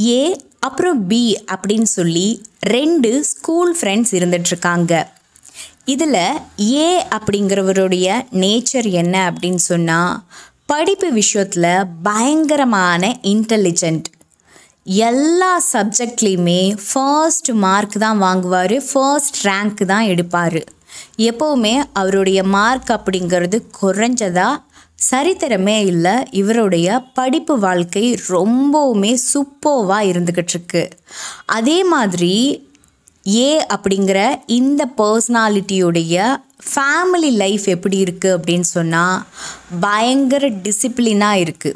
ஏ அப்புறம் பி அப்படின்னு சொல்லி ரெண்டு ஸ்கூல் ஃப்ரெண்ட்ஸ் இருந்துட்டுருக்காங்க இதில் ஏ அப்படிங்கிறவருடைய நேச்சர் என்ன அப்படின்னு சொன்னால் படிப்பு விஷயத்தில் பயங்கரமான இன்டெலிஜென்ட் எல்லா சப்ஜெக்ட்லேயுமே ஃபர்ஸ்ட் மார்க் தான் வாங்குவார் ஃபர்ஸ்ட் ரேங்க் தான் எடுப்பார் எப்போவுமே அவருடைய மார்க் அப்படிங்கிறது குறைஞ்சதா சரித்திரமே இல்லை இவருடைய படிப்பு வாழ்க்கை ரொம்பவுமே சூப்பர்வாக இருந்துக்கிட்டு இருக்கு அதே மாதிரி ஏ அப்படிங்கிற இந்த பர்சனாலிட்டியுடைய ஃபேமிலி லைஃப் எப்படி இருக்குது அப்படின்னு சொன்னால் பயங்கர டிசிப்ளினாக இருக்குது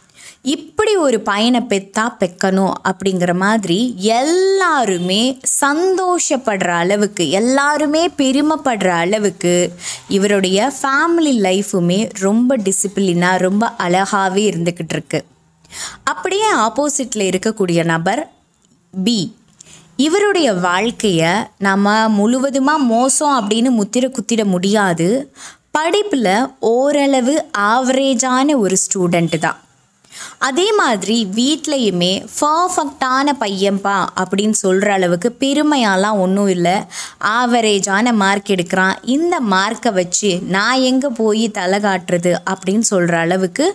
இப்படி ஒரு பையனை பெத்தா பெக்கணும் அப்படிங்கிற மாதிரி எல்லாருமே சந்தோஷப்படுற அளவுக்கு எல்லாருமே பெருமைப்படுற அளவுக்கு இவருடைய ஃபேமிலி லைஃபுமே ரொம்ப டிசிப்ளினாக ரொம்ப அழகாகவே இருந்துக்கிட்டு இருக்கு அப்படியே ஆப்போசிட்டில் இருக்கக்கூடிய நபர் பி இவருடைய வாழ்க்கையை நம்ம முழுவதுமாக மோசம் அப்படின்னு முத்திர குத்திட முடியாது படிப்பில் ஓரளவு ஆவரேஜான ஒரு ஸ்டூடெண்ட்டு தான் அதே மாதிரி வீட்லேயுமே பர்ஃபெக்டான பையன்பா அப்படின்னு சொல்கிற அளவுக்கு பெருமையாலாம் ஒன்றும் இல்லை ஆவரேஜான மார்க் எடுக்கிறான் இந்த மார்க்கை வச்சு நான் எங்கே போய் தலை காட்டுறது அப்படின்னு சொல்கிற அளவுக்கு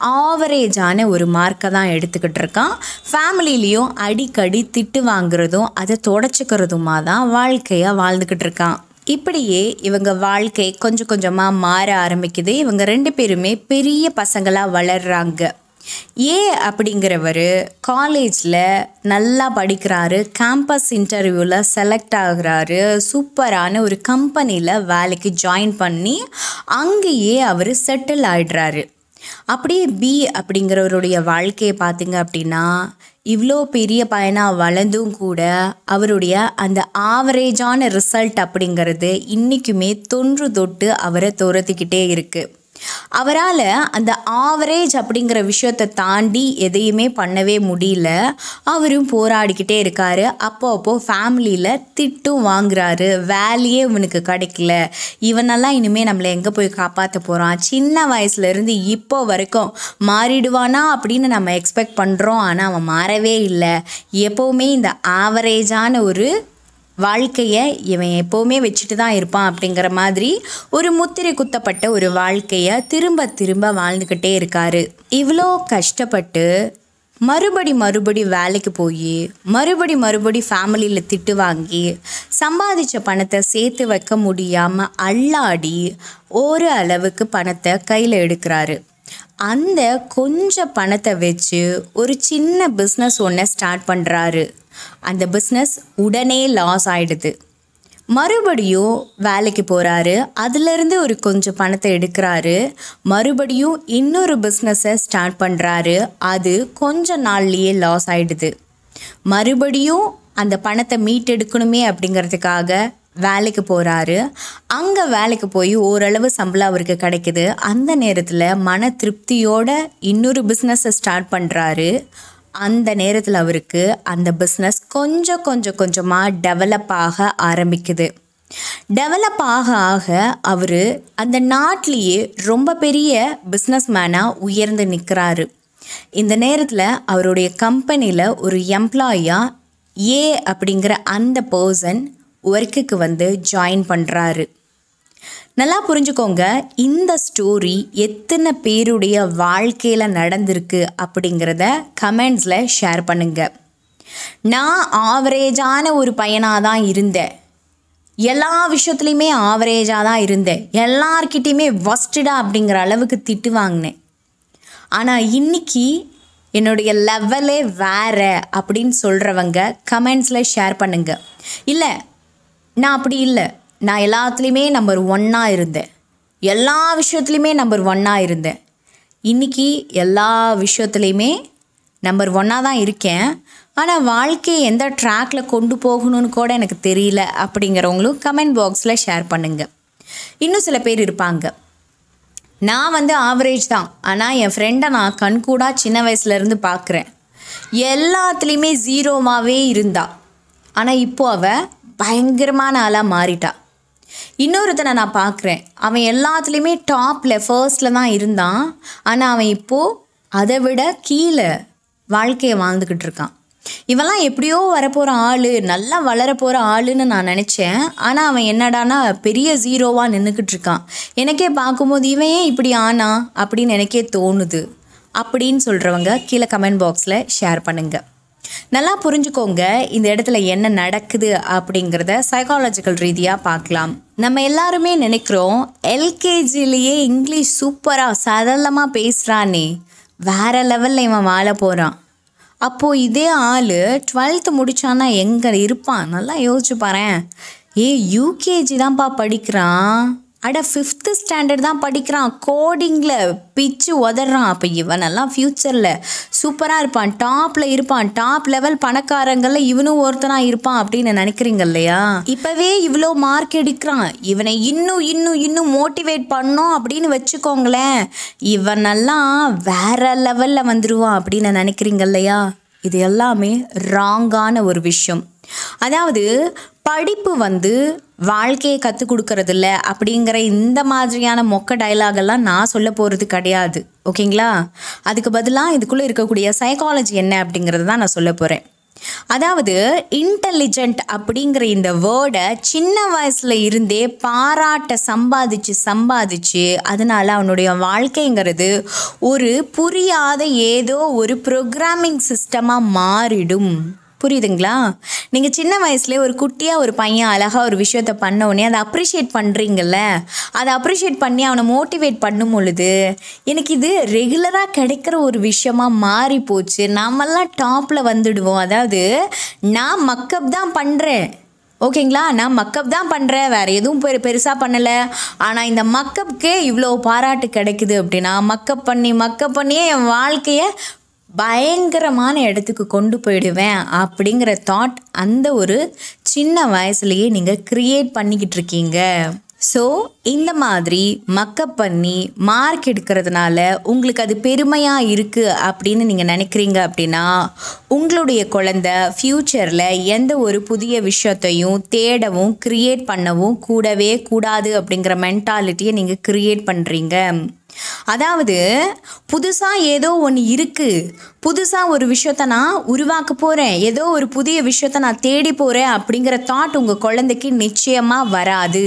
ஆவரேஜான ஒரு மார்க்கை தான் எடுத்துக்கிட்டு இருக்கான் ஃபேமிலிலையும் அடிக்கடி திட்டு வாங்குறதும் அதை தொடச்சிக்கிறதுமா தான் வாழ்க்கையாக வாழ்ந்துக்கிட்டு இருக்கான் இப்படியே இவங்க வாழ்க்கை கொஞ்சம் கொஞ்சமாக மாற ஆரம்பிக்குது இவங்க ரெண்டு பேருமே பெரிய பசங்களாக வளர்கிறாங்க ஏ அப்படிங்கிறவர் காலேஜில் நல்லா படிக்கிறாரு கேம்பஸ் இன்டர்வியூவில் செலக்ட் ஆகுறாரு சூப்பரான ஒரு கம்பெனியில் வேலைக்கு ஜாயின் பண்ணி அங்கேயே அவர் செட்டில் ஆயிடுறாரு அப்படியே பி அப்படிங்கிறவருடைய வாழ்க்கையை பார்த்தீங்க அப்படின்னா இவ்வளோ பெரிய பையனாக வளர்ந்தும் கூட அவருடைய அந்த ஆவரேஜான ரிசல்ட் அப்படிங்கிறது இன்றைக்குமே தொன்று தொட்டு அவரை துரத்திக்கிட்டே இருக்குது அவரால் அந்த ஆவரேஜ் அப்படிங்கிற விஷயத்தை தாண்டி எதையுமே பண்ணவே முடியல அவரும் போராடிக்கிட்டே இருக்காரு அப்போ அப்போ ஃபேமிலியில் திட்டும் வாங்குறாரு வேலையே இவனுக்கு கிடைக்கல இவனெல்லாம் இனிமேல் நம்மளை எங்கே போய் காப்பாற்ற போகிறான் சின்ன வயசுலேருந்து இப்போ வரைக்கும் மாறிடுவானா அப்படின்னு நம்ம எக்ஸ்பெக்ட் பண்ணுறோம் ஆனால் அவன் மாறவே இல்லை எப்போவுமே இந்த ஆவரேஜான ஒரு வாழ்க்கையை இவன் எப்போவுமே வச்சுட்டு தான் இருப்பான் அப்படிங்கிற மாதிரி ஒரு முத்திரை குத்தப்பட்ட ஒரு வாழ்க்கையை திரும்ப திரும்ப வாழ்ந்துக்கிட்டே இருக்காரு இவ்வளோ கஷ்டப்பட்டு மறுபடி மறுபடி வேலைக்கு போய் மறுபடி மறுபடி ஃபேமிலியில் திட்டு வாங்கி சம்பாதிச்ச பணத்தை சேர்த்து வைக்க முடியாமல் அள்ளாடி ஒரு அளவுக்கு பணத்தை கையில் எடுக்கிறாரு அந்த கொஞ்சம் பணத்தை வச்சு ஒரு சின்ன பிஸ்னஸ் ஒன்றை ஸ்டார்ட் பண்ணுறாரு அந்த பிஸ்னஸ் உடனே லாஸ் ஆயிடுது மறுபடியும் வேலைக்கு போகிறாரு அதுலேருந்து ஒரு கொஞ்சம் பணத்தை எடுக்கிறாரு மறுபடியும் இன்னொரு பிஸ்னஸை ஸ்டார்ட் பண்ணுறாரு அது கொஞ்ச நாள்லேயே லாஸ் ஆயிடுது மறுபடியும் அந்த பணத்தை மீட்டெடுக்கணுமே அப்படிங்கிறதுக்காக வேலைக்கு போகிறாரு அங்கே வேலைக்கு போய் ஓரளவு சம்பளம் அவருக்கு கிடைக்குது அந்த நேரத்தில் மன திருப்தியோட இன்னொரு பிஸ்னஸை ஸ்டார்ட் பண்ணுறாரு அந்த நேரத்தில் அவருக்கு அந்த பிஸ்னஸ் கொஞ்சம் கொஞ்சம் கொஞ்சமாக டெவலப் ஆக ஆரம்பிக்குது டெவலப் ஆக ஆக அவர் அந்த நாட்டிலேயே ரொம்ப பெரிய பிஸ்னஸ் மேனாக உயர்ந்து நிற்கிறாரு இந்த நேரத்தில் அவருடைய கம்பெனியில் ஒரு எம்ப்ளாயாக ஏ அப்படிங்கிற அந்த பர்சன் ஒர்க்குக்கு வந்து ஜாயின் பண்ணுறாரு நல்லா புரிஞ்சுக்கோங்க இந்த ஸ்டோரி எத்தனை பேருடைய வாழ்க்கையில் நடந்திருக்கு அப்படிங்கிறத கமெண்ட்ஸில் ஷேர் பண்ணுங்க நான் ஆவரேஜான ஒரு பையனாக தான் இருந்தேன் எல்லா விஷயத்துலையுமே ஆவரேஜாக தான் இருந்தேன் எல்லார்கிட்டேயுமே வஸ்டடா அப்படிங்கிற அளவுக்கு திட்டு வாங்கினேன் ஆனால் இன்னைக்கு என்னுடைய லெவலே வேற அப்படின்னு சொல்கிறவங்க கமெண்ட்ஸில் ஷேர் பண்ணுங்க இல்லை நான் அப்படி இல்லை நான் எல்லாத்துலேயுமே நம்பர் ஒன்னாக இருந்தேன் எல்லா விஷயத்துலையுமே நம்பர் ஒன்னாக இருந்தேன் இன்றைக்கி எல்லா விஷயத்துலையுமே நம்பர் ஒன்னாக தான் இருக்கேன் ஆனால் வாழ்க்கையை எந்த ட்ராக்ல கொண்டு போகணும்னு கூட எனக்கு தெரியல அப்படிங்கிறவங்களும் கமெண்ட் பாக்ஸில் ஷேர் பண்ணுங்கள் இன்னும் சில பேர் இருப்பாங்க நான் வந்து ஆவரேஜ் தான் ஆனால் என் ஃப்ரெண்டை நான் கண்கூடாக சின்ன வயசுலேருந்து பார்க்குறேன் எல்லாத்துலேயுமே ஜீரோவாகவே இருந்தா ஆனால் இப்போ அவள் பயங்கரமான ஆளாக மாறிட்டா இன்னொருத்தனை நான் பார்க்குறேன் அவன் எல்லாத்துலேயுமே டாப்பில் ஃபர்ஸ்டில் தான் இருந்தான் ஆனால் அவன் இப்போது அதை விட கீழே வாழ்க்கையை வாழ்ந்துக்கிட்டு இருக்கான் இவன்லாம் எப்படியோ வரப்போகிற ஆள் நல்லா வளர போகிற ஆளுன்னு நான் நினச்சேன் ஆனால் அவன் என்னடானா பெரிய ஜீரோவாக நின்றுக்கிட்டு இருக்கான் எனக்கே பார்க்கும்போது இவன் ஏன் இப்படி ஆனா அப்படின்னு எனக்கே தோணுது அப்படின்னு சொல்கிறவங்க கீழே கமெண்ட் பாக்ஸில் ஷேர் பண்ணுங்கள் நல்லா புரிஞ்சுக்கோங்க இந்த இடத்துல என்ன நடக்குது அப்படிங்கிறத சைக்காலஜிக்கல் ரீதியாக பார்க்கலாம் நம்ம எல்லாருமே நினைக்கிறோம் எல்கேஜிலேயே இங்கிலீஷ் சூப்பராக சரளமாக பேசுகிறானே வேற லெவலில் இவன் வாழ போகிறான் அப்போது இதே ஆள் டுவெல்த்து முடிச்சானா எங்கே இருப்பான் நல்லா யோசிச்சு பாரேன் ஏ யூகேஜி தான்ப்பா படிக்கிறான் அட ஃபிஃப்த்து ஸ்டாண்டர்ட் தான் படிக்கிறான் கோடிங்கில் பிச்சு உதறான் அப்போ இவனெல்லாம் ஃப்யூச்சரில் சூப்பராக இருப்பான் டாப்பில் இருப்பான் டாப் லெவல் பணக்காரங்களில் இவனும் ஒருத்தனாக இருப்பான் அப்படின்னு நினைக்கிறீங்க இல்லையா இப்போவே இவ்வளோ மார்க் எடுக்கிறான் இவனை இன்னும் இன்னும் இன்னும் மோட்டிவேட் பண்ணோம் அப்படின்னு வச்சுக்கோங்களேன் இவனெல்லாம் வேற லெவலில் வந்துடுவான் அப்படின்னு நினைக்கிறீங்க இல்லையா இது எல்லாமே ராங்கான ஒரு விஷயம் அதாவது படிப்பு வந்து வாழ்க்கையை கற்றுக் கொடுக்கறதில்ல அப்படிங்கிற இந்த மாதிரியான மொக்க டைலாக் எல்லாம் நான் சொல்ல போகிறது கிடையாது ஓகேங்களா அதுக்கு பதிலாக இதுக்குள்ளே இருக்கக்கூடிய சைக்காலஜி என்ன அப்படிங்கிறது தான் நான் சொல்ல போகிறேன் அதாவது இன்டெலிஜென்ட் அப்படிங்கிற இந்த வேர்டை சின்ன வயசுல இருந்தே பாராட்ட சம்பாதிச்சு சம்பாதிச்சு அதனால அவனுடைய வாழ்க்கைங்கிறது ஒரு புரியாத ஏதோ ஒரு ப்ரோக்ராமிங் சிஸ்டமாக மாறிடும் புரியுதுங்களா நீங்கள் சின்ன வயசுலேயே ஒரு குட்டியாக ஒரு பையன் அழகாக ஒரு விஷயத்த பண்ண உடனே அதை அப்ரிஷியேட் பண்ணுறீங்கல்ல அதை அப்ரிஷியேட் பண்ணி அவனை மோட்டிவேட் பண்ணும் பொழுது எனக்கு இது ரெகுலராக கிடைக்கிற ஒரு விஷயமா மாறி போச்சு நாமெல்லாம் டாப்பில் வந்துடுவோம் அதாவது நான் மக்கப் தான் பண்ணுறேன் ஓகேங்களா நான் மக்கப் தான் பண்ணுறேன் வேறு எதுவும் பெரு பெருசாக பண்ணலை ஆனால் இந்த மக்கப்புக்கே இவ்வளோ பாராட்டு கிடைக்குது அப்படின்னா மக்கப் பண்ணி மக்கப் பண்ணியே என் வாழ்க்கையை பயங்கரமான இடத்துக்கு கொண்டு போயிடுவேன் அப்படிங்கிற தாட் அந்த ஒரு சின்ன வயசுலேயே நீங்கள் க்ரியேட் பண்ணிக்கிட்டு இருக்கீங்க ஸோ இந்த மாதிரி மக்கப் பண்ணி மார்க் எடுக்கிறதுனால உங்களுக்கு அது பெருமையாக இருக்குது அப்படின்னு நீங்கள் நினைக்கிறீங்க அப்படின்னா உங்களுடைய குழந்த ஃப்யூச்சரில் எந்த ஒரு புதிய விஷயத்தையும் தேடவும் க்ரியேட் பண்ணவும் கூடவே கூடாது அப்படிங்கிற மென்டாலிட்டியை நீங்கள் க்ரியேட் பண்ணுறீங்க அதாவது புதுசாக ஏதோ ஒன்று இருக்குது புதுசாக ஒரு விஷயத்த நான் உருவாக்க போகிறேன் ஏதோ ஒரு புதிய விஷயத்த நான் தேடி போகிறேன் அப்படிங்கிற தாட் உங்கள் குழந்தைக்கு நிச்சயமாக வராது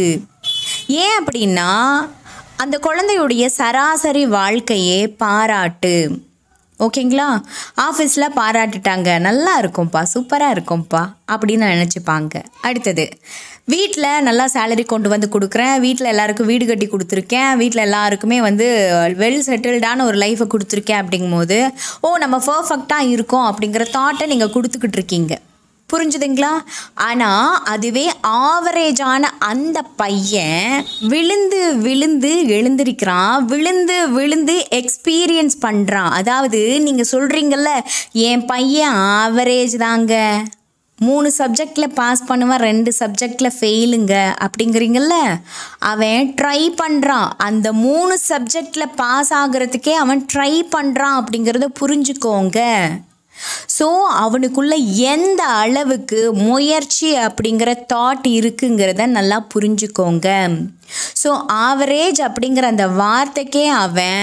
ஏன் அப்படின்னா அந்த குழந்தையுடைய சராசரி வாழ்க்கையே பாராட்டு ஓகேங்களா ஆஃபீஸில் பாராட்டிட்டாங்க நல்லா இருக்கும்ப்பா சூப்பராக இருக்கும்ப்பா அப்படின்னு நினச்சிப்பாங்க அடுத்தது வீட்டில் நல்லா சேலரி கொண்டு வந்து கொடுக்குறேன் வீட்டில் எல்லாருக்கும் வீடு கட்டி கொடுத்துருக்கேன் வீட்டில் எல்லாருக்குமே வந்து வெல் செட்டில்டான ஒரு லைஃப்பை கொடுத்துருக்கேன் அப்படிங்கும்போது ஓ நம்ம பர்ஃபெக்டாக இருக்கோம் அப்படிங்கிற தாட்டை நீங்கள் கொடுத்துக்கிட்டு இருக்கீங்க புரிஞ்சுதுங்களா ஆனால் அதுவே ஆவரேஜான அந்த பையன் விழுந்து விழுந்து எழுந்திருக்கிறான் விழுந்து விழுந்து எக்ஸ்பீரியன்ஸ் பண்ணுறான் அதாவது நீங்கள் சொல்கிறீங்கல்ல என் பையன் ஆவரேஜ் தாங்க மூணு சப்ஜெக்டில் பாஸ் பண்ணுவான் ரெண்டு சப்ஜெக்டில் ஃபெயிலுங்க அப்படிங்கிறீங்கல்ல அவன் ட்ரை பண்ணுறான் அந்த மூணு சப்ஜெக்டில் பாஸ் ஆகிறதுக்கே அவன் ட்ரை பண்ணுறான் அப்படிங்கிறத புரிஞ்சுக்கோங்க ஸோ அவனுக்குள்ள எந்த அளவுக்கு முயற்சி அப்படிங்கிற தாட் இருக்குங்கிறத நல்லா புரிஞ்சுக்கோங்க ஸோ ஆவரேஜ் அப்படிங்கிற அந்த வார்த்தைக்கே அவன்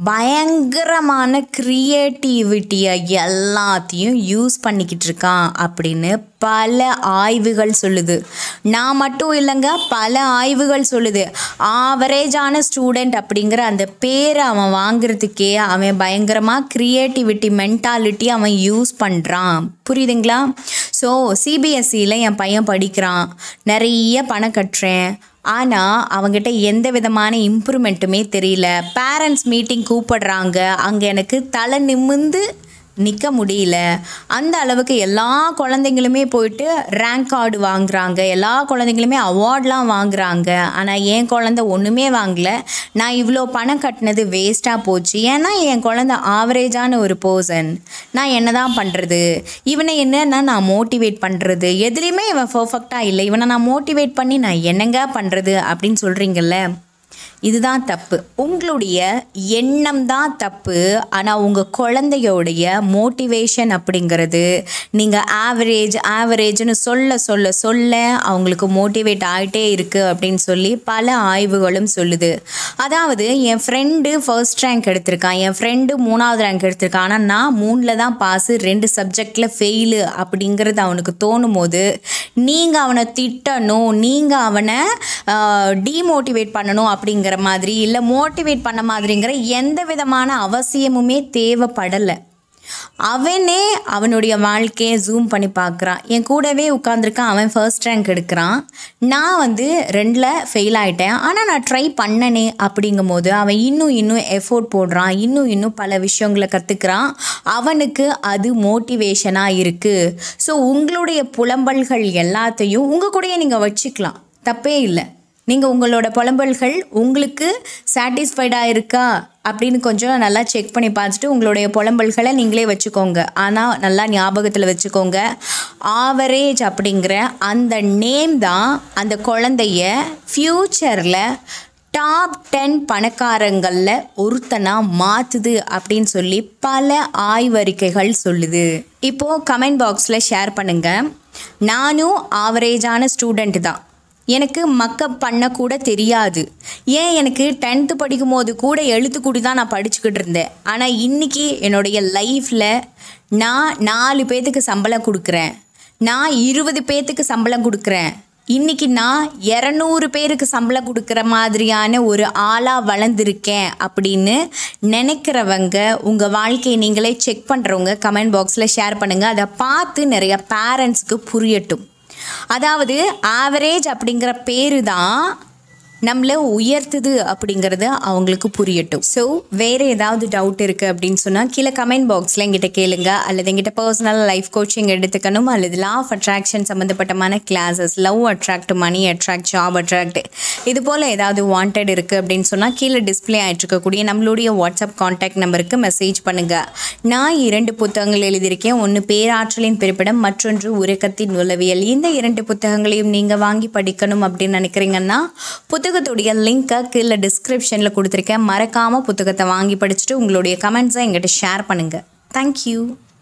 பயங்கரமான க்ரியேட்டிவிட்டியை எல்லாத்தையும் யூஸ் பண்ணிக்கிட்டு இருக்கான் அப்படின்னு பல ஆய்வுகள் சொல்லுது நான் மட்டும் இல்லைங்க பல ஆய்வுகள் சொல்லுது ஆவரேஜான ஸ்டூடெண்ட் அப்படிங்கிற அந்த பேரை அவன் வாங்குறதுக்கே அவன் பயங்கரமாக க்ரியேட்டிவிட்டி மென்டாலிட்டி அவன் யூஸ் பண்ணுறான் புரியுதுங்களா ஸோ சிபிஎஸ்சியில் என் பையன் படிக்கிறான் நிறைய பணம் கட்டுறேன் ஆனால் அவங்ககிட்ட எந்த விதமான இம்ப்ரூவ்மெண்ட்டுமே தெரியல பேரண்ட்ஸ் மீட்டிங் கூப்பிடுறாங்க அங்கே எனக்கு தலை நிமிந்து நிற்க முடியல அந்த அளவுக்கு எல்லா குழந்தைங்களுமே போயிட்டு ரேங்க் கார்டு வாங்குறாங்க எல்லா குழந்தைங்களுமே அவார்ட்லாம் வாங்குறாங்க ஆனால் என் குழந்த ஒன்றுமே வாங்கலை நான் இவ்வளோ பணம் கட்டினது வேஸ்ட்டாக போச்சு ஏன்னா என் குழந்த ஆவரேஜான ஒரு பர்சன் நான் என்ன தான் பண்ணுறது இவனை என்னன்னா நான் மோட்டிவேட் பண்ணுறது எதுலேயுமே இவன் பர்ஃபெக்டாக இல்லை இவனை நான் மோட்டிவேட் பண்ணி நான் என்னங்க பண்ணுறது அப்படின்னு சொல்கிறீங்கல்ல இதுதான் தப்பு உங்களுடைய எண்ணம் தான் தப்பு ஆனால் உங்கள் குழந்தையோடைய மோட்டிவேஷன் அப்படிங்கிறது நீங்கள் ஆவரேஜ் ஆவரேஜ்னு சொல்ல சொல்ல சொல்ல அவங்களுக்கு மோட்டிவேட் ஆகிட்டே இருக்குது அப்படின்னு சொல்லி பல ஆய்வுகளும் சொல்லுது அதாவது என் ஃப்ரெண்டு ஃபர்ஸ்ட் ரேங்க் எடுத்திருக்கான் என் ஃப்ரெண்டு மூணாவது ரேங்க் எடுத்திருக்கான் ஆனால் நான் மூணில் தான் பாஸு ரெண்டு சப்ஜெக்டில் ஃபெயிலு அப்படிங்கிறது அவனுக்கு தோணும் போது நீங்கள் அவனை திட்டணும் நீங்கள் அவனை டீமோட்டிவேட் பண்ணணும் அப்படிங்கிற மாதிரி இல்லை மோட்டிவேட் பண்ண மாதிரிங்கிற எந்த விதமான அவசியமுமே தேவைப்படலை அவனே அவனுடைய வாழ்க்கையை ஜூம் பண்ணி பார்க்குறான் என் கூடவே உட்காந்துருக்கான் அவன் ஃபர்ஸ்ட் ரேங்க் எடுக்கிறான் நான் வந்து ரெண்டில் ஃபெயில் ஆகிட்டேன் ஆனால் நான் ட்ரை பண்ணனே அப்படிங்கும் போது அவன் இன்னும் இன்னும் எஃபோர்ட் போடுறான் இன்னும் இன்னும் பல விஷயங்களை கற்றுக்கிறான் அவனுக்கு அது மோட்டிவேஷனாக இருக்குது ஸோ உங்களுடைய புலம்பல்கள் எல்லாத்தையும் உங்கள் கூடயே நீங்கள் வச்சுக்கலாம் தப்பே இல்லை நீங்கள் உங்களோட புலம்பல்கள் உங்களுக்கு சாட்டிஸ்ஃபைடாக இருக்கா அப்படின்னு கொஞ்சம் நல்லா செக் பண்ணி பார்த்துட்டு உங்களுடைய புலம்பல்களை நீங்களே வச்சுக்கோங்க ஆனால் நல்லா ஞாபகத்தில் வச்சுக்கோங்க ஆவரேஜ் அப்படிங்கிற அந்த நேம் தான் அந்த குழந்தைய ஃப்யூச்சரில் டாப் டென் பணக்காரங்களில் ஒருத்தனாக மாற்றுது அப்படின்னு சொல்லி பல ஆய்வறிக்கைகள் சொல்லுது இப்போது கமெண்ட் பாக்ஸில் ஷேர் பண்ணுங்கள் நானும் ஆவரேஜான ஸ்டூடெண்ட் தான் எனக்கு மக்கப் பண்ண கூட தெரியாது ஏன் எனக்கு டென்த்து படிக்கும் போது கூட எழுத்துக்கூடி தான் நான் படிச்சுக்கிட்டு இருந்தேன் ஆனால் இன்றைக்கி என்னுடைய லைஃப்பில் நான் நாலு பேர்த்துக்கு சம்பளம் கொடுக்குறேன் நான் இருபது பேர்த்துக்கு சம்பளம் கொடுக்குறேன் இன்றைக்கி நான் இரநூறு பேருக்கு சம்பளம் கொடுக்குற மாதிரியான ஒரு ஆளாக வளர்ந்துருக்கேன் அப்படின்னு நினைக்கிறவங்க உங்கள் வாழ்க்கையை நீங்களே செக் பண்ணுறவங்க கமெண்ட் பாக்ஸில் ஷேர் பண்ணுங்கள் அதை பார்த்து நிறைய பேரண்ட்ஸ்க்கு புரியட்டும் அதாவது ஆவரேஜ் அப்படிங்கிற பேரு தான் நம்மளை உயர்த்துது அப்படிங்கிறது அவங்களுக்கு புரியட்டும் ஸோ வேறு ஏதாவது டவுட் இருக்குது அப்படின்னு சொன்னால் கீழே கமெண்ட் பாக்ஸில் எங்கிட்ட கேளுங்க அல்லது எங்கிட்ட பர்சனல் லைஃப் கோச்சிங் எடுத்துக்கணும் அல்லது லா ஆஃப் அட்ராக்ஷன் சம்மந்தப்பட்டமான classes love attract money attract job attract இது போல் ஏதாவது வாண்டட் இருக்குது அப்படின்னு சொன்னால் கீழே டிஸ்பிளே ஆகிட்டு இருக்கக்கூடிய நம்மளுடைய வாட்ஸ்அப் காண்டாக்ட் நம்பருக்கு மெசேஜ் பண்ணுங்கள் நான் இரண்டு புத்தகங்கள் எழுதியிருக்கேன் ஒன்று பேராற்றலின் பிறப்பிடம் மற்றொன்று உறக்கத்தின் உளவியல் இந்த இரண்டு புத்தகங்களையும் நீங்கள் வாங்கி படிக்கணும் அப்படின்னு நினைக்கிறீங்கன்னா புத்தகத்துடைய லிங்க்கை கீழே டிஸ்கிரிப்ஷனில் கொடுத்துருக்கேன் மறக்காமல் புத்தகத்தை வாங்கி படிச்சுட்டு உங்களுடைய கமெண்ட்ஸை எங்கிட்ட ஷேர் பண்ணுங்கள் தேங்க்யூ